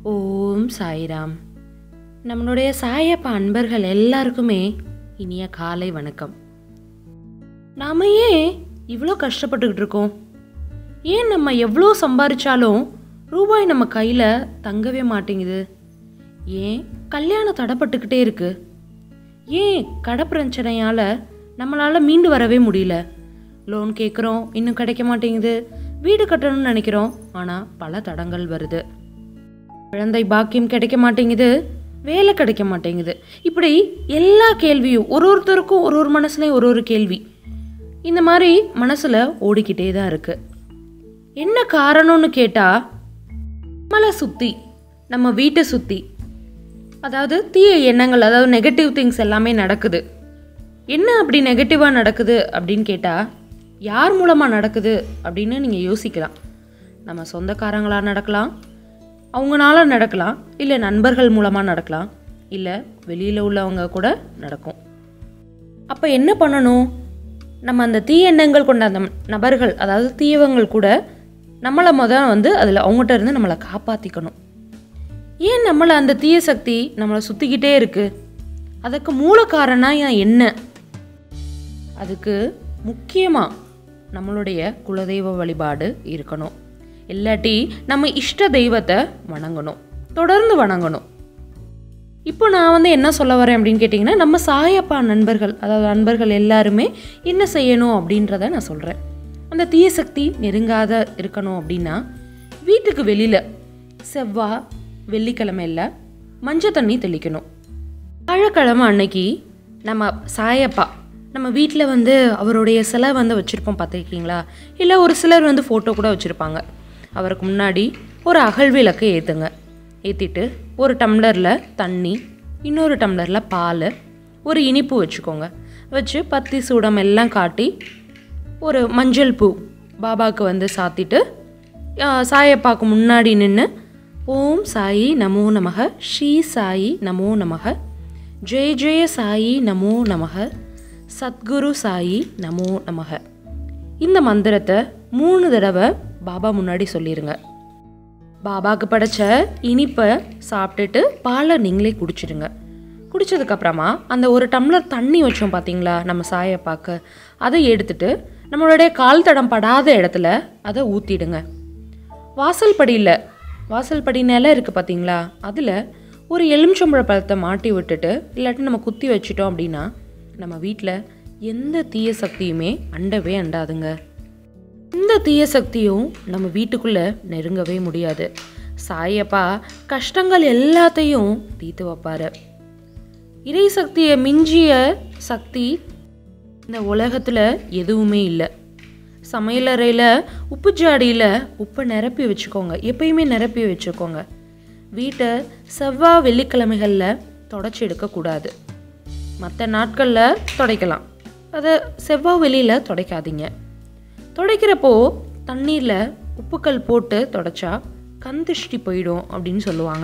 ஓம் சாய்ராம் நம்மளுடைய சாயப்பா அன்பர்கள் எல்லாருக்குமே இனிய காலை வணக்கம் நாம ஏன் இவ்வளோ கஷ்டப்பட்டுக்கிட்டு இருக்கோம் ஏன் நம்ம எவ்வளோ சம்பாரிச்சாலும் ரூபாய் நம்ம கையில் தங்கவே மாட்டேங்குது ஏன் கல்யாணம் தடைப்பட்டுக்கிட்டே இருக்கு ஏன் கடை பிரச்சனையால் நம்மளால் மீண்டு வரவே முடியல லோன் கேட்குறோம் இன்னும் கிடைக்க மாட்டேங்குது வீடு கட்டணும்னு நினைக்கிறோம் ஆனால் பல தடங்கள் வருது குழந்தை பாக்கியம் கிடைக்க மாட்டேங்குது வேலை கிடைக்க மாட்டேங்குது இப்படி எல்லா கேள்வியும் ஒரு ஒருத்தருக்கும் ஒரு ஒரு மனசுலையும் ஒரு ஒரு கேள்வி இந்த மாதிரி மனசில் ஓடிக்கிட்டே தான் இருக்கு என்ன காரணம்னு கேட்டால் நம்மளை சுற்றி நம்ம வீட்டை சுற்றி அதாவது தீய எண்ணங்கள் அதாவது நெகட்டிவ் திங்ஸ் எல்லாமே நடக்குது என்ன அப்படி நெகட்டிவாக நடக்குது அப்படின்னு கேட்டால் யார் மூலமாக நடக்குது அப்படின்னு நீங்கள் யோசிக்கலாம் நம்ம சொந்தக்காரங்களாக நடக்கலாம் அவங்களால நடக்கலாம் இல்லை நண்பர்கள் மூலமாக நடக்கலாம் இல்லை வெளியில் உள்ளவங்க கூட நடக்கும் அப்போ என்ன பண்ணணும் நம்ம அந்த தீய எண்ணங்கள் கொண்ட அந்த நபர்கள் அதாவது தீயவங்கள் கூட நம்மளை முதல் வந்து அதில் அவங்ககிட்ட இருந்து நம்மளை காப்பாற்றிக்கணும் ஏன் நம்மளை அந்த தீய சக்தி நம்மளை சுற்றிக்கிட்டே இருக்கு அதுக்கு மூல காரணம் ஏன் என்ன அதுக்கு முக்கியமாக நம்மளுடைய குலதெய்வ வழிபாடு இருக்கணும் இல்லாட்டி நம்ம இஷ்ட தெய்வத்தை வணங்கணும் தொடர்ந்து வணங்கணும் இப்போ நான் வந்து என்ன சொல்ல வரேன் அப்படின்னு கேட்டிங்கன்னா நம்ம சாயப்பா நண்பர்கள் அதாவது நண்பர்கள் எல்லாருமே என்ன செய்யணும் அப்படின்றத நான் சொல்கிறேன் அந்த தீய சக்தி நெருங்காத இருக்கணும் அப்படின்னா வீட்டுக்கு வெளியில் செவ்வாய் வெள்ளிக்கிழமையில் மஞ்சள் தண்ணி தெளிக்கணும் வியாழக்கிழமை அன்னைக்கு நம்ம சாயப்பா நம்ம வீட்டில் வந்து அவருடைய சிலை வந்து வச்சுருப்போம் பார்த்துருக்கீங்களா இல்லை ஒரு சிலர் வந்து ஃபோட்டோ கூட வச்சுருப்பாங்க அவருக்கு முன்னாடி ஒரு அகல் விளக்கு ஏற்றுங்க ஏற்றிட்டு ஒரு டம்ளரில் தண்ணி இன்னொரு டம்ளரில் பால் ஒரு இனிப்பு வச்சுக்கோங்க வச்சு பத்தி சூடம் எல்லாம் காட்டி ஒரு மஞ்சள் பூ பாபாவுக்கு வந்து சாத்திட்டு ஆ, சாயப்பாக்கு முன்னாடி நின்று ஓம் சாயி நமோ நமக ஸ்ரீ சாயி நமோ நமக ஜெய ஜெய சாயி நமோ நமக சத்குரு சாயி நமோ நமக இந்த மந்திரத்தை மூணு தடவை பாபா முன்னாடி சொல்லிடுங்க பாபாவுக்கு படைச்ச இனிப்பை சாப்பிட்டுட்டு பாலை நீங்களே குடிச்சிடுங்க குடிச்சதுக்கப்புறமா அந்த ஒரு டம்ளர் தண்ணி வச்சோம் பார்த்தீங்களா நம்ம சாயப்பாக்கு அதை எடுத்துட்டு நம்மளுடைய கால் தடம் படாத இடத்துல அதை ஊற்றிடுங்க வாசல் படியில் வாசல் படி நிலம் இருக்குது பார்த்தீங்களா அதில் ஒரு எலுமிச்சம்பழ பழத்தை மாட்டி விட்டுட்டு இல்லாட்டி நம்ம குத்தி வச்சிட்டோம் அப்படின்னா நம்ம வீட்டில் எந்த தீய சக்தியுமே அண்டவே அண்டாதுங்க இந்த தீய சக்தியும் நம்ம வீட்டுக்குள்ளே நெருங்கவே முடியாது சாயப்பா கஷ்டங்கள் எல்லாத்தையும் தீர்த்து வைப்பாரு இறை சக்தியை மிஞ்சிய சக்தி இந்த உலகத்தில் எதுவுமே இல்லை சமையலறையில் உப்பு ஜாடியில் உப்பை நிரப்பி வச்சுக்கோங்க எப்பயுமே நிரப்பி வச்சுக்கோங்க வீட்டை செவ்வாய் வெள்ளிக்கிழமைகளில் தொடச்சி எடுக்கக்கூடாது மற்ற நாட்களில் துடைக்கலாம் அதை செவ்வாய் வெளியில் துடைக்காதீங்க துடைக்கிறப்போ தண்ணீரில் உப்புக்கல் போட்டு தொடச்சா கண் திருஷ்டி போயிடும் அப்படின்னு சொல்லுவாங்க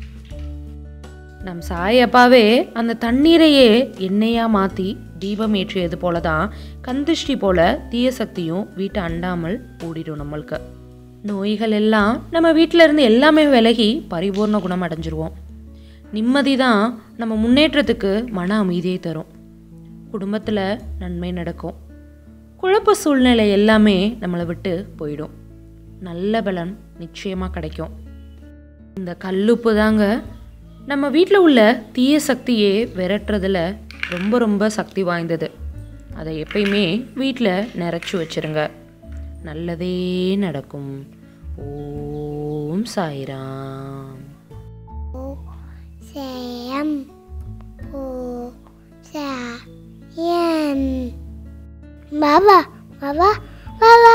நம் சாயப்பாவே அந்த தண்ணீரையே எண்ணெயாக மாற்றி தீபம் ஏற்றியது போல தான் கந்திஷ்டி போல தீய சக்தியும் வீட்டை அண்டாமல் ஓடிடும் நம்மளுக்கு நோய்கள் எல்லாம் நம்ம வீட்டில இருந்து எல்லாமே விலகி பரிபூர்ண குணம் அடைஞ்சிருவோம் நிம்மதி தான் நம்ம முன்னேற்றத்துக்கு மன அமைதியை தரும் குடும்பத்தில் நன்மை நடக்கும் குழப்ப சூழ்நிலை எல்லாமே நம்மளை விட்டு போயிடும் நல்ல பலன் நிச்சயமாக கிடைக்கும் இந்த கல்லுப்பு தாங்க நம்ம வீட்டில் உள்ள தீய சக்தியே விரட்டுறதுல ரொம்ப ரொம்ப சக்தி வாய்ந்தது அதை எப்பயுமே வீட்டில் நிறச்சி வச்சிருங்க நல்லதே நடக்கும் ஓம் Sairam Sam Hồ Xà Yên Baba Baba Baba